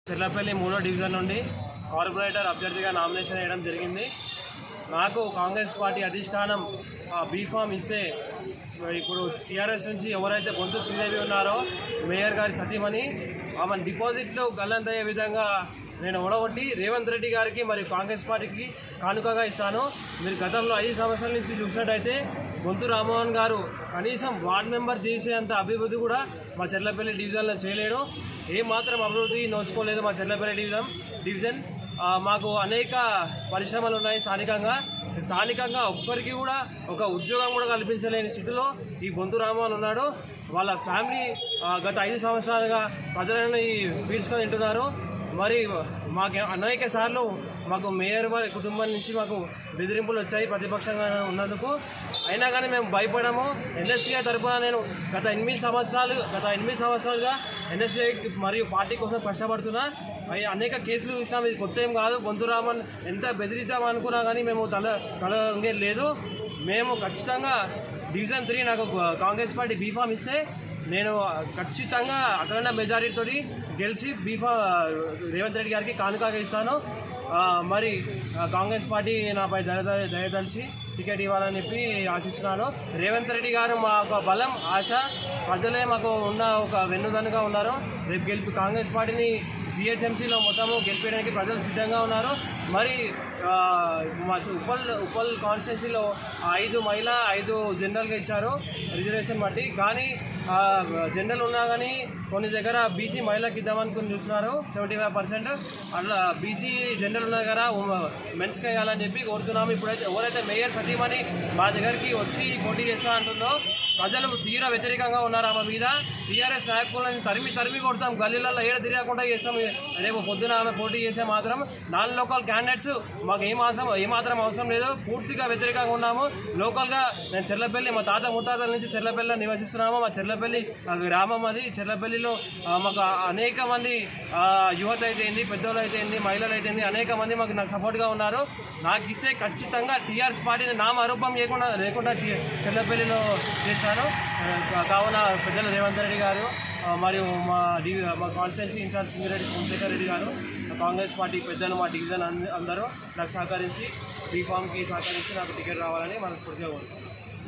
చెర్లపల్లి మూడో డివిజన్ నుండి కార్పొరేటర్ అభ్యర్థిగా నామినేషన్ వేయడం జరిగింది నాకు కాంగ్రెస్ పార్టీ అధిష్టానం ఆ బీఫామ్ ఇస్తే ఇప్పుడు టీఆర్ఎస్ నుంచి ఎవరైతే గొంతు శ్రీదేవి ఉన్నారో మేయర్ గారి సతీమణి ఆమె డిపాజిట్లు గల్లంతయ్యే విధంగా నేను ఓడగొట్టి రేవంత్ రెడ్డి గారికి మరియు కాంగ్రెస్ పార్టీకి కానుకగా ఇస్తాను మీరు గతంలో ఐదు సంవత్సరాల నుంచి చూసినట్టయితే గొంతు రామ్మోహన్ గారు కనీసం వార్డ్ మెంబర్ చేసేంత అభివృద్ధి కూడా మా చెర్లపల్లి డివిజన్లో చేయలేడు ఏ మాత్రం అభివృద్ధి నోచుకోలేదు మా చెర్లపల్లి డివిజన్ డివిజన్ ఆ, మాకు అనేక పరిశ్రమలు ఉన్నాయి స్థానికంగా స్థానికంగా ఒక్కరికి కూడా ఒక ఉద్యోగం కూడా కల్పించలేని స్థితిలో ఈ బొంతు రామోహన్ ఉన్నాడు వాళ్ళ ఫ్యామిలీ ఆ, గత ఐదు సంవత్సరాలుగా ప్రజలను ఈ పీల్చుకొని తింటున్నారు మరి మాకు అనేక సార్లు మాకు మేయర్ వారి కుటుంబం నుంచి మాకు బెదిరింపులు వచ్చాయి ప్రతిపక్షంగా ఉన్నందుకు అయినా కానీ మేము భయపడము ఎన్ఎస్సీఐ తరఫున నేను గత ఎనిమిది సంవత్సరాలు గత ఎనిమిది సంవత్సరాలుగా ఎన్ఎస్సీఐ మరియు పార్టీ కోసం కష్టపడుతున్నా అవి అనేక కేసులు చూసినాం ఇది కొత్త ఏం కాదు గొంతురామన్ ఎంత బెదిరిద్దాం అనుకున్నా కానీ మేము తల తల వంగేది లేదు మేము ఖచ్చితంగా డివిజన్ త్రీ నాకు కాంగ్రెస్ పార్టీ బీఫామ్ ఇస్తే నేను ఖచ్చితంగా అఖండ మెజారిటీతో గెలిచి బీఫా రేవంత్ రెడ్డి గారికి కానుకగా ఇస్తాను ఆ, మరి ఆ, కాంగ్రెస్ పార్టీ నాపై దయ దయ- దయదలిచి టికెట్ ఇవ్వాలని చెప్పి ఆశిస్తున్నాను రేవంత్ రెడ్డి గారు మా ఒక బలం ఆశ ప్రజలే మాకు ఉన్న ఒక వెన్నుదన్నుగా ఉన్నారు రేపు గెలిపి కాంగ్రెస్ పార్టీని జిహెచ్ఎంసీలో మొత్తము గెలిపేయడానికి ప్రజలు సిద్ధంగా ఉన్నారు మరి ఆ, మా చు- ఉప్పల్ ఉప్పల్ కాన్స్టిట్యున్సీలో ఐదు మహిళ ఐదు జనరల్గా ఇచ్చారు రిజర్వేషన్ బట్టి కానీ ఆ, జనరల్ ఉన్నా కానీ కొన్ని దగ్గర బీసీ మహిళకి ఇద్దామనుకుని చూస్తున్నారు సెవెంటీ ఫైవ్ పర్సెంట్ అట్లా బీసీ జనరల్ ఉన్న దగ్గర మెన్స్కి వేయాలని చెప్పి కోరుతున్నాము ఇప్పుడైతే ఎవరైతే మేయర్ సతీమణి మా దగ్గరికి వచ్చి పోటీ చేస్తా అంటుందో ప్రజలు తీవ్ర వ్యతిరేకంగా ఉన్నారు ఆమె మీద టీఆర్ఎస్ నాయకులను తరిమి తరిమి కొడతాం గల్లీలలో ఏడ తిరగకుండా చేస్తాం రేపు పొద్దున ఆమె పోటీ చేస్తే మాత్రం నాన్ లోకల్ క్యాండిడేట్స్ మాకు ఏం అవసరం ఏమాత్రం అవసరం లేదు పూర్తిగా వ్యతిరేకంగా ఉన్నాము లోకల్గా నేను చెర్లపల్లి మా తాత ముత్తాతల నుంచి చెర్లపల్లిలో నివసిస్తున్నాము మా చెర్లపల్లి ఆ గ్రామం అది చెర్లపల్లిలో ఆ, మాకు అనేక మంది ఆ, యువత అయితే ఏంది పెద్దోళ్ళు అయితే ఏంది మహిళలు అయితే ఏంది అనేక మంది మాకు నాకు సపోర్ట్గా ఉన్నారు నాకు ఇస్తే ఖచ్చితంగా టీఆర్ఎస్ పార్టీని నామరూపం చేయకుండా లేకుండా టీ- చెర్లపల్లిలో చేస్తాను ఆ, కా- కావున పెద్దలు రేవంత్ రెడ్డి గారు ఆ, మరియు మా డి మా constituency in-charge Singireddy Somashekar Reddy garu Congress party పెద్దలు మా డివిజన్ అంద- అందరూ నాకు సహకరించి బీఫామ్కి సహకరించి నాకు టికెట్ రావాలని మనస్ఫూర్తిగా కోరుతున్నాను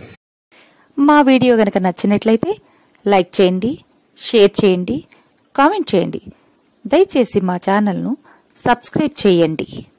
మా వీడియో గనక నచ్చినట్లయితే లైక్ చేయండి షేర్ చేయండి కామెంట్ చేయండి దయచేసి మా ఛానల్ను సబ్స్క్రైబ్ చేయండి